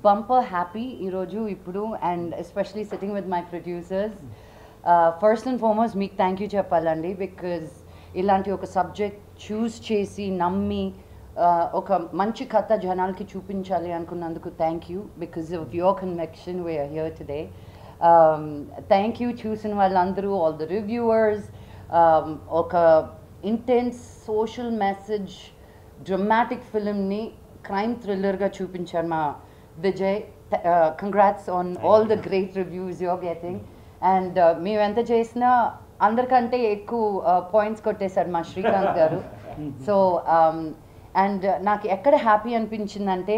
Bumper happy ఈరోజు ఇప్పుడు and especially sitting with my producers first and foremost మీకు thank you చెప్పాలండి because ఇలాంటి ఒక సబ్జెక్ట్ చూస్ చేసి నమ్మి uh, ఒక మంచి కథ జనాలకి చూపించాలి అనుకున్నందుకు thank you because of your conviction we're here today thank you చూసిన వాళ్ళందరూ ఆల్ ద రివ్యూవర్స్ ఒక ఇంటెన్స్ సోషల్ మెసేజ్ డ్రమాటిక్ ఫిల్మ్ని క్రైమ్ థ్రిల్లర్గా చూపించారు మా Vijay congrats on all the great reviews you're getting and మేము ఎంత చేసినా అందరికంటే ఎక్కువ పాయింట్స్ కొట్టేశారు మా శ్రీకాంత్ గారు సో అండ్ నాకు ఎక్కడ హ్యాపీ అనిపించిందంటే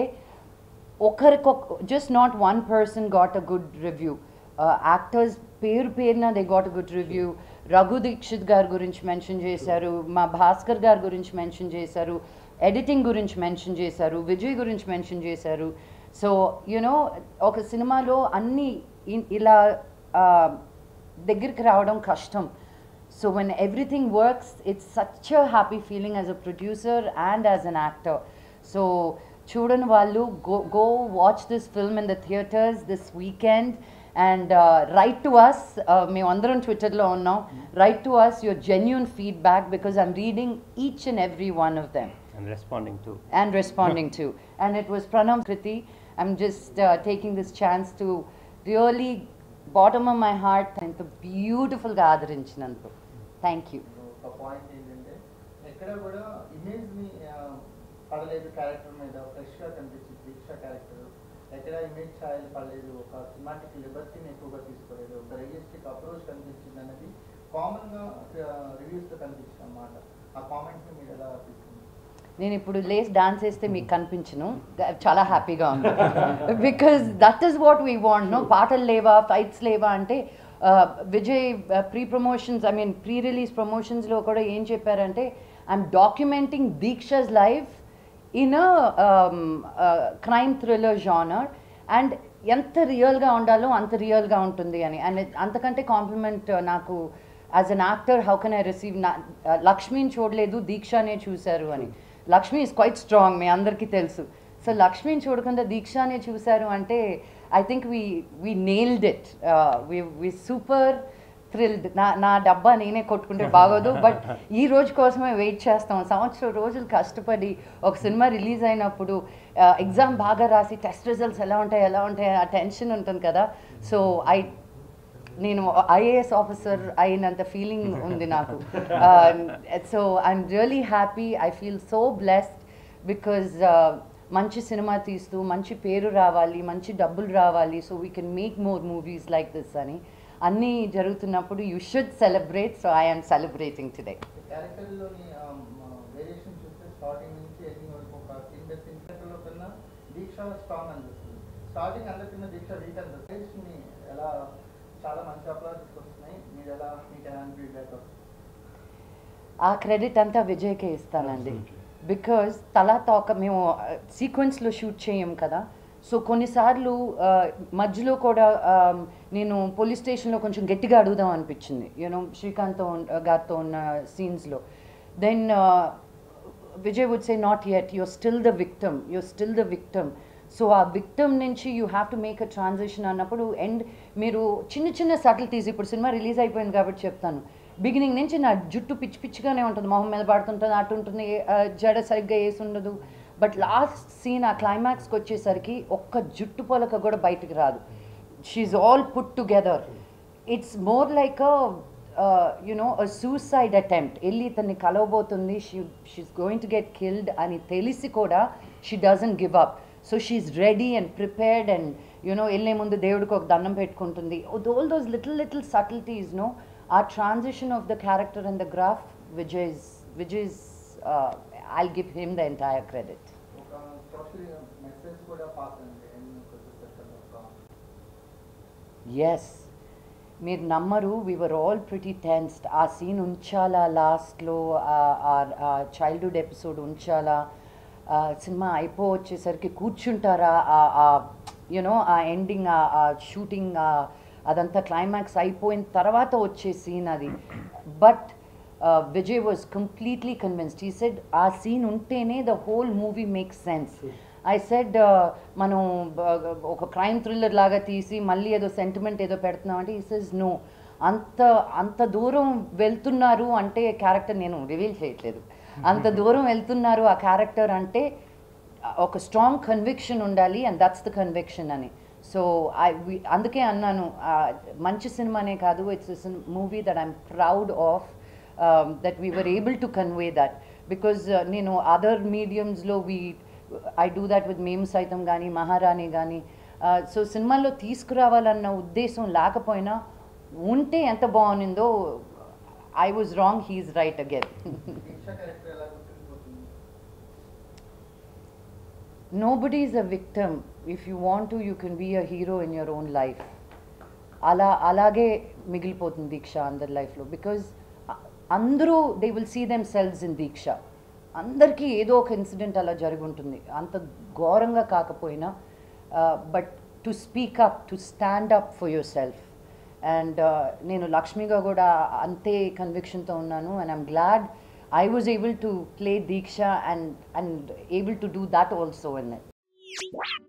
ఒకరికొక just not one person got a good review actors పేరు పేరున they got a good review Raghu Dikshit గారి గురించి మెన్షన్ చేశారు మా భాస్కర్ గారి గురించి మెన్షన్ చేశారు ఎడిటింగ్ గురించి మెన్షన్ చేశారు విజయ్ గురించి మెన్షన్ చేశారు సో యునో ఒక సినిమాలో అన్ని ఇ- ఇలా uh, దగ్గరికి రావడం కష్టం so when everything works it's such a happy feeling as a producer and as an actor so చూడని వాళ్ళు go go watch this film in the theatres this weekend and write to us మేమందరం ట్విట్టర్లో ఉన్నాం write to us your genuine feedback because I'm reading each and every one of them and responding to. and responding to. And it was Pranam Kriti. I'm just uh, taking this chance to really, bottom of my heart, thank the beautiful Gadharinchiనందుకు. Thank you. ఒక point ఏంటంటే ఎక్కడ కూడా image ని ఆ, పడలేదు character మీద fresh గా కనిపించింది దీక్ష క్యారెక్టర్ ఎక్కడ ఇమేజ్ ఛాయలు పడలేదు ఒక సినిమాటిక్ లిబర్టీని ఎక్కువగా తీసుకోలేదు ఒక రియలిస్టిక్ అప్రోచ్ కనిపించింది అనేది కామన్ గా రివ్యూస్ లో కనిపించింది అన్నమాట ఆ కామెంట్ ని మీరు ఎలా తీసుకున్నారు నేను ఇప్పుడు లేస్ డాన్స్ వేస్తే మీకు కనిపించను చాలా హ్యాపీగా ఉంది because that is what we want no పాటలు లేవా ఫైట్స్ లేవా అంటే uh, Vijay pre promotions I mean pre release ప్రమోషన్స్లో కూడా ఏం చెప్పారంటే I'm documenting Deeksha's life in crime thriller genre and ఎంత రియల్గా ఉండాలో అంత రియల్గా ఉంటుంది అని అండ్ అంతకంటే కాంప్లిమెంట్ నాకు as an actor how can I receive నా లక్ష్మిని చూడలేదు దీక్షనే చూశారు అని లక్ష్మి ఇస్ క్వైట్ స్ట్రాంగ్ మీ అందరికీ తెలుసు సో లక్ష్మిని చూడకుండా దీక్షనే చూశారు అంటే I think we we nailed it we super thrilled నా నా డబ్బా నేనే కొట్టుకుంటే బాగోదు బట్ ఈ రోజు కోసమే వెయిట్ చేస్తాం సంవత్సరం రోజులు కష్టపడి ఒక సినిమా రిలీజ్ అయినప్పుడు ఎగ్జామ్ బాగా రాసి టెస్ట్ రిజల్ట్స్ ఎలా ఉంటాయి ఎలా ఉంటాయి ఆ టెన్షన్ ఉంటుంది కదా సో ఐ నేను ఐఏఎస్ ఆఫీసర్ అయినంత ఫీలింగ్ ఉంది నాకు so I'm really happy I feel so blessed because మంచి సినిమా తీస్తూ మంచి పేరు రావాలి మంచి డబ్బులు రావాలి so we can make more movies like this అని అన్నీ జరుగుతున్నప్పుడు you should celebrate so I'm celebrating today క్యారెక్టర్లోని వేరియేషన్ చూస్తే స్టార్టింగ్ నుంచి ఎండింగ్ వరకు ఒక సీన్ బై సీన్ క్యారెక్టర్లో కన్నా దీక్ష స్ట్రాంగ్ అనిపిస్తుంది స్టార్టింగ్ అందరికన్నా దీక్ష వీక్ అనిపిస్తుంది ని ఎలా చాలా మంచి అప్లాస్ వస్తున్నాయి మీరు ఎలా మీకు ఎలాంటి ఫీడ్బ్యాక్ వస్తుంది ఆ క్రెడిట్ అంతా విజయ్కే ఇస్తానండి బికాజ్ తలా తోక మేము సీక్వెన్స్లో షూట్ చేయం కదా సో కొన్నిసార్లు ఆ, మధ్యలో కూడా ఆ, నేను పోలీస్ స్టేషన్లో కొంచెం గట్టిగా అడుగుదాం అనిపించింది యూనో శ్రీకాంత్ గారితో ఉన్న సీన్స్లో then Vijay would say not yet you're still the victim you're still the victim so ఆ విక్టమ్ నుంచి you have to make a transaction అన్నప్పుడు అండ్ మీరు చిన్న చిన్న సటిల్టీస్ ఇప్పుడు సినిమా రిలీజ్ అయిపోయింది కాబట్టి చెప్తాను బిగినింగ్ నుంచి నా జుట్టు పిచ్చి పిచ్చిగానే ఉంటుంది మొహం మీద పడుతుంటుంది అటు ఉంటుంది ఆ, జడ సరిగ్గా వేసి ఉండదు బట్ లాస్ట్ సీన్ ఆ క్లైమాక్స్కి వచ్చేసరికి ఒక్క జుట్టు పొలక కూడా బయటకు రాదు she's all put together it's more like you know suicide attempt వెళ్ళి ఇతన్ని కలవబోతుంది she she's going to get killed అని తెలిసి కూడా she doesn't give up so she's ready and prepared and you know వెళ్ళే ముందు దేవుడికి ఒక దండం పెట్టుకుంటుంది those those little little subtleties no uh transition of the character and the graph Vijay's Vijay's I give him the entire credit ఒక social message కూడా pass అండి ending వచ్చేసరికి ఒక ఎస్ మీరు నమ్మరు వర్ ఆల్ ప్రిటీ టెన్స్డ్ ఆ సీన్ ఉంచాలా లాస్ట్లో ఆ చైల్డ్హుడ్ ఎపిసోడ్ ఉంచాలా ఆ సినిమా అయిపో వచ్చేసరికి కూర్చుంటారా యునో ఆ ఎండింగ్ ఆ షూటింగ్ అదంతా క్లైమాక్స్ అయిపోయిన తర్వాత వచ్చే సీన్ అది but Vijay was completely convinced he said ఆ సీన్ ఉంటేనే the whole movie makes sense I said మనం బ- ఒక క్రైమ్ థ్రిల్లర్ లాగా తీసి మళ్ళీ ఏదో సెంటిమెంట్ ఏదో పెడుతున్నాం అంటే ఈ సెజ్ నో అంత అంత దూరం వెళ్తున్నారు అంటే క్యారెక్టర్ నేను రివీల్ చేయట్లేదు అంత దూరం వెళ్తున్నారు ఆ క్యారెక్టర్ అంటే ఒక స్ట్రాంగ్ కన్విక్షన్ ఉండాలి అండ్ దట్స్ ద కన్విక్షన్ అని సో ఐ అందుకే అన్నాను ఆ, మంచి సినిమానే కాదు it's movie that I'm proud of that we were able to convey that because నేను అదర్ మీడియమ్స్లో we I do that with మేము సైతం కానీ మహారాణి కానీ సో సినిమాల్లో తీసుకురావాలన్న ఉద్దేశం లేకపోయినా ఉంటే ఎంత బాగుందో I was wrong he's right again Deeksha character ఎలా గుర్తుండిపోతుంది nobody is a victim if you want to you can be a hero in your own life అలా అలాగే మిగిలిపోతుంది దీక్ష అందరి లైఫ్లో బికాజ్ అందరూ they will see themselves in Deeksha అందరికీ ఏదో ఒక ఇన్సిడెంట్ అలా జరిగి ఉంటుంది అంత ఘోరంగా కాకపోయినా but to speak up to stand up for yourself and నేను లక్ష్మిగా కూడా అంతే కన్విక్షన్తో ఉన్నాను and I'm glad I was able to play Diksha and and able to do that also in it.